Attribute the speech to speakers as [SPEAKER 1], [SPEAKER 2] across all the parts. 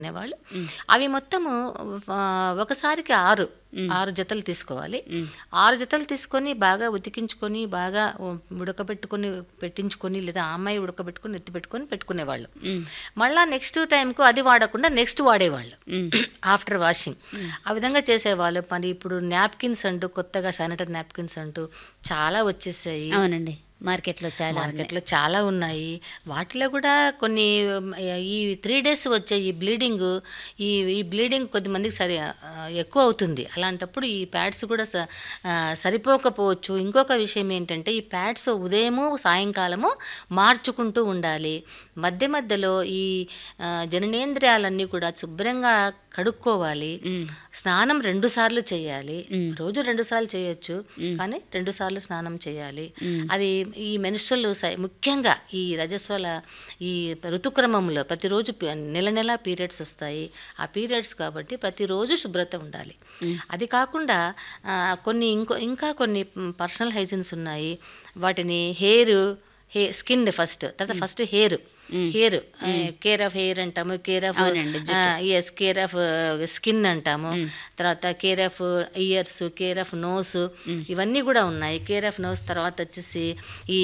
[SPEAKER 1] అనేవాళ్ళు అవి మొత్తము ఆ, ఒకసారికి ఆరు ఆరు జతలు తీసుకోవాలి ఆరు జతలు తీసుకొని బాగా ఉతికించుకొని బాగా ఉ- ఉడకబెట్టుకొని పెట్టించుకొని లేదా ఆ అమ్మాయి ఉడకబెట్టుకొని ఎత్తి పెట్టుకొని పెట్టుకునేవాళ్ళు మళ్ళా నెక్స్ట్ టైంకు అది వాడకుండా నెక్స్ట్ వాడేవాళ్ళు ఆఫ్టర్ వాషింగ్ ఆ విధంగా చేసేవాళ్ళు మరి ఇప్పుడు నాప్కిన్స్ అంటూ కొత్తగా శానిటరీ నాప్కిన్స్ అంటూ చాలా వచ్చేసాయి
[SPEAKER 2] అవునండి మార్కెట్లో చాలా ఉన్నాయి.
[SPEAKER 1] మార్కెట్లో చాలా ఉన్నాయి వాటిలో కూడా కొన్ని ఉమ్, ఈ త్రీ డేస్ వచ్చే ఈ బ్లీడింగ్ ఈ ఈ బ్లీడింగ్ కొద్దిమందికి సరి ఆ, ఎక్కువ అవుతుంది అలాంటప్పుడు ఈ ప్యాడ్స్ కూడా స- ఆ, సరిపోకపోవచ్చు ఇంకొక విషయం ఏంటంటే ఈ ప్యాడ్స్ ఉదయము సాయంకాలము మార్చుకుంటూ ఉండాలి మధ్య మధ్యలో ఈ ఆ, జననేంద్రియాలన్నీ కూడా శుభ్రంగా కడుక్కోవాలి
[SPEAKER 2] మ్మ్.
[SPEAKER 1] స్నానం రెండు సార్లు చేయాలి రోజు రెండు సార్లు చేయొచ్చు కానీ రెండు సార్లు స్నానం చేయాలి అది ఈ మెన్స్ట్రల్ ముఖ్యంగా ఈ రజస్వల ఈ ఋతుక్రమంలో ప్రతిరోజు పి- నెల నెల పీరియడ్స్ వస్తాయి ఆ పీరియడ్స్ కాబట్టి ప్రతిరోజు శుభ్రత ఉండాలి అది కాకుండా ఆ, కొన్ని ఇంకో ఇంకా కొన్ని పర్సనల్ హైజీన్స్ ఉన్నాయి వాటిని హెయిర్ హే స్కిన్ ఫస్ట్ తర్వాత first hair hair care of hair అంటాము కేర్ ఆఫ్
[SPEAKER 2] అవునండి,
[SPEAKER 1] ఎస్ కేర్ ఆఫ్ స్కిన్ అంటాము తర్వాత care of ears care of nose ఇవన్నీ కూడా ఉన్నాయి కేర్ ఆఫ్ నోస్ తర్వాత వచ్చేసి ఈ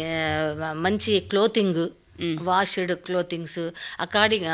[SPEAKER 1] ఆ, మంచి క్లోతింగ్ వాష్డ్ క్లోతింగ్స్ అకార్డింగ్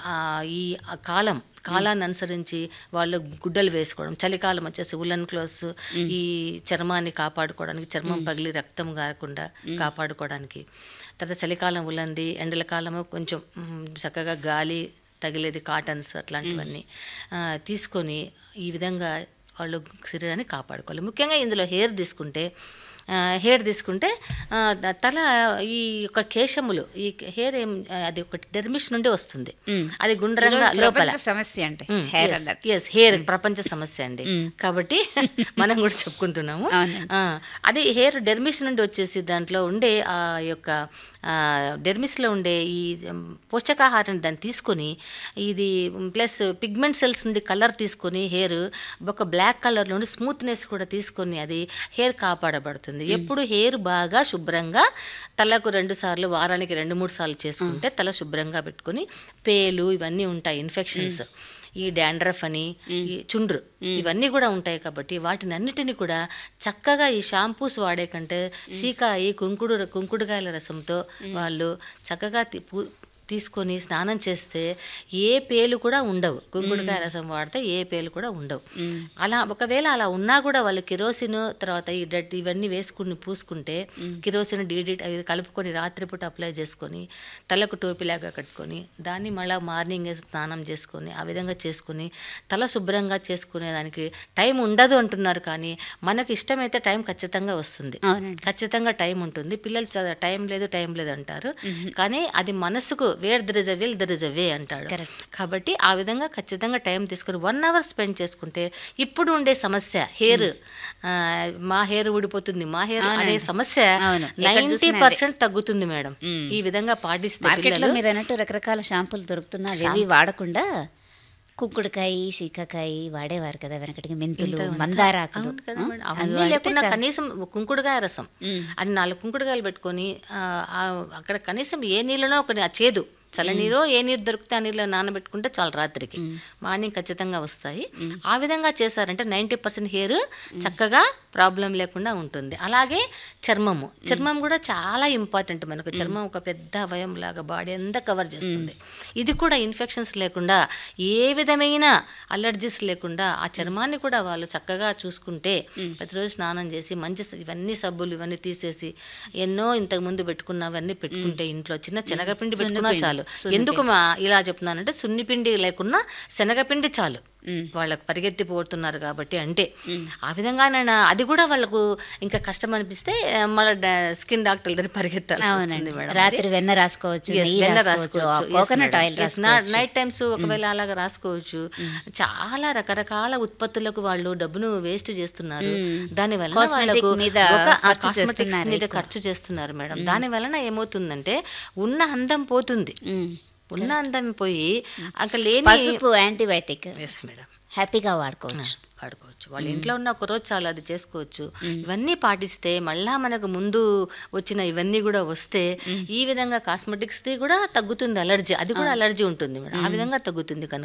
[SPEAKER 1] ఈ ఆ కాలం కాలాన్ని అనుసరించి వాళ్ళు గుడ్డలు వేసుకోవడం చలికాలం వచ్చేసి ఉలన్ క్లోత్స్ ఈ చర్మాన్ని కాపాడుకోవడానికి చర్మం పగిలి రక్తం కారకుండా కాపాడుకోవడానికి తర్వాత చలికాలం ఉలంది ఎండల కాలము కొంచెం మ్, చక్కగా గాలి తగిలేది కాటన్స్ అట్లాంటివన్నీ ఆ, తీసుకొని ఈ విధంగా వాళ్ళు శరీరాన్ని కాపాడుకోవాలి ముఖ్యంగా ఇందులో హెయిర్ తీసుకుంటే ఆ, హెయిర్ తీసుకుంటే ఆ, ద- తల ఈ యొక్క కేశములు ఈ హెయిర్ ఏం అది ఒకటి డెర్మిష్ నుండి వస్తుంది
[SPEAKER 2] మ్మ్.
[SPEAKER 1] అది గుండ్రంగా
[SPEAKER 2] ఈరోజు
[SPEAKER 1] లోపల
[SPEAKER 2] ప్రపంచ సమస్య అంటే హెయిర్ అన్నది
[SPEAKER 1] ఎస్ హెయిర్ ప్రపంచ సమస్య అండి కాబట్టి మనం కూడా చెప్పుకుంటున్నాము
[SPEAKER 2] అవునండి.
[SPEAKER 1] ఆ, అది హెయిర్ డెర్మిస్ నుండి వచ్చేసి దాంట్లో ఉండే ఆ యొక్క ఆ, డెర్మిస్లో ఉండే ఈ ఉమ్, పోషకాహారాన్ని దాన్ని తీసుకొని ఇది ప్లస్ పిగ్మెంట్ సెల్స్ నుండి కలర్ తీసుకొని హెయిర్ ఒక బ్లాక్ కలర్ నుండి స్మూత్నెస్ కూడా తీసుకొని అది హెయిర్ కాపాడబడుతుంది ఎప్పుడు హెయిర్ బాగా శుభ్రంగా తలకు రెండు సార్లు వారానికి రెండు మూడు సార్లు చేసుకుంటే తల శుభ్రంగా పెట్టుకొని పేలు ఇవన్నీ ఉంటాయి ఇన్ఫెక్షన్స్ ఈ డాండ్రఫ్ అని ఈ చుండ్రు ఇవన్నీ కూడా ఉంటాయి కాబట్టి వాటిని అన్నిటిని కూడా చక్కగా ఈ షాంపూస్ వాడే కంటే సీకాయి కుంకుడు కుంకుడుకాయల రసంతో వాళ్ళు చక్కగా తి- పూ- తీసుకొని స్నానం చేస్తే ఏ పేలు కూడా ఉండవు కుంకుడుకాయ రసం వాడితే ఏ పేలు కూడా ఉండవు అలా ఒకవేళ అలా ఉన్నా కూడా వాళ్ళు కిరోసిన్ తర్వాత ఈ డట్ ఇవన్నీ వేసుకుని పూసుకుంటే కిరోసిన్ డీడీ అవి కలుపుకొని రాత్రిపూట అప్లై చేసుకొని తలకు టోపీలాగా కట్టుకొని దాన్ని మళ్ళీ మార్నింగ్ స్నానం చేసుకొని ఆ విధంగా చేసుకొని తల శుభ్రంగా చేసుకునే దానికి టైం ఉండదు అంటున్నారు కానీ మనకు ఇష్టమైతే టైం ఖచ్చితంగా వస్తుంది
[SPEAKER 2] అవునండి
[SPEAKER 1] ఖచ్చితంగా టైం ఉంటుంది పిల్లలు చ- టైం లేదు టైం లేదు అంటారు కానీ అది మనసుకు where there is a will there is a way అంటాడు
[SPEAKER 2] Correct.
[SPEAKER 1] కాబట్టి ఆ విధంగా ఖచ్చితంగా టైం తీసుకుని వన్ అవర్ స్పెండ్ చేసుకుంటే ఇప్పుడు ఉండే సమస్య హెయిర్ మా హెయిర్ ఊడిపోతుంది మా హెయిర్ అనే సమస్య
[SPEAKER 2] అవును. ఎక్కడ
[SPEAKER 1] నైంటీ
[SPEAKER 2] చూసినా
[SPEAKER 1] పర్సెంట్ తగ్గుతుంది మేడం ఈ విధంగా పాటిస్తే
[SPEAKER 2] మార్కెట్లో
[SPEAKER 1] పిల్లలు
[SPEAKER 2] మీరు అన్నట్టు రకరకాల షాంపూలు దొరుకుతున్నా అవి వాడకుండా కుంకుడుకాయ శీకాకాయ వాడేవారు కదా వెనకటికి మెంతులు మందారాకులు
[SPEAKER 1] అవును కదా
[SPEAKER 2] ఆ?
[SPEAKER 1] మేడం.
[SPEAKER 2] అవి
[SPEAKER 1] అవన్నీ
[SPEAKER 2] వాడితే
[SPEAKER 1] లేకుండా
[SPEAKER 2] చాలు.
[SPEAKER 1] కనీసం కుంకుడుకాయ రసం అది నాలుగు కుంకుడుకాయలు పెట్టుకొని ఆ, ఆ, అక్కడ కనీసం ఏ నీళ్ళనో ఒక ఆ చేదు చల్లనీరు ఏ నీరు దొరికితే ఆ నీళ్ళు నానబెట్టుకుంటే చాలు రాత్రికి మార్నింగ్ ఖచ్చితంగా వస్తాయి ఆ విధంగా చేశారంటే నైంటీ పర్సెంట్ హెయిర్ చక్కగా ప్రాబ్లం లేకుండా ఉంటుంది అలాగే చర్మము చర్మం కూడా చాలా ఇంపార్టెంట్ మనకు చర్మం ఒక పెద్ద అవయం లాగా బాడీ అంతా కవర్ చేస్తుంది ఇది కూడా ఇన్ఫెక్షన్స్ లేకుండా ఏ విధమైన అలర్జీస్ లేకుండా ఆ చర్మాన్ని కూడా వాళ్ళు చక్కగా చూసుకుంటే ప్రతిరోజు స్నానం చేసి మంచి స- ఇవన్నీ సబ్బులు ఇవన్నీ తీసేసి ఎన్నో ఇంతకు ముందు పెట్టుకున్నవన్నీ పెట్టుకుంటే ఇంట్లో చిన్న శనగపిండి పెట్టుకున్నా చాలు ఎందుకు మా ఇలా చెప్తున్నానంటే సున్నిపిండి లేకున్నా శనగపిండి చాలు
[SPEAKER 2] మ్మ్.
[SPEAKER 1] వాళ్ళకు పరిగెత్తి పోతున్నారు కాబట్టి అంటే ఆ విధంగా నేను అది కూడా వాళ్ళకు ఇంకా కష్టం అనిపిస్తే మళ్ళీ స్కిన్ డాక్టర్ దగ్గర పరిగెత్తాలి
[SPEAKER 2] అవునండి రాత్రి వెన్న రాసుకోవచ్చు
[SPEAKER 1] Yes,
[SPEAKER 2] నెయ్యి
[SPEAKER 1] వెన్న
[SPEAKER 2] రాసుకోవచ్చు
[SPEAKER 1] రాసుకోవచ్చు. Yes,
[SPEAKER 2] coconut
[SPEAKER 1] madam.
[SPEAKER 2] Oil
[SPEAKER 1] Yes, నా-
[SPEAKER 2] రాసుకోవచ్చు
[SPEAKER 1] నైట్ టైమ్స్ ఒకవేళ అలాగా రాసుకోవచ్చు చాలా రకరకాల ఉత్పత్తులకు వాళ్ళు డబ్బును వేస్ట్ చేస్తున్నారు దాని వలన
[SPEAKER 2] Cosmetic
[SPEAKER 1] వాళ్ళకు
[SPEAKER 2] మీద
[SPEAKER 1] ఒక ఆ
[SPEAKER 2] ఖర్చు
[SPEAKER 1] cosmetics
[SPEAKER 2] చేస్తున్నారు
[SPEAKER 1] మీద
[SPEAKER 2] ఎక్కువ.
[SPEAKER 1] ఖర్చు చేస్తున్నారు మేడం దాని వలన ఏమవుతుందంటే ఉన్న అందం పోతుంది
[SPEAKER 2] మ్మ్.
[SPEAKER 1] ఉన్న అందం పోయి అక్కడ లేని
[SPEAKER 2] పసుపు యాంటీబయాటిక్
[SPEAKER 1] ఎస్ మేడం
[SPEAKER 2] హ్యాపీగా వాడుకోవచ్చు
[SPEAKER 1] వాడుకోవచ్చు వాళ్ళ ఇంట్లో ఉన్న ఒక రోజు చాలా అది చేసుకోవచ్చు ఇవన్నీ పాటిస్తే మళ్ళా మనకు ముందు వచ్చిన ఇవన్నీ కూడా వస్తే ఈ విధంగా కాస్మెటిక్స్ది కూడా తగ్గుతుంది అలర్జీ అది కూడా అలర్జీ ఉంటుంది మేడం ఆ విధంగా తగ్గుతుంది కనుక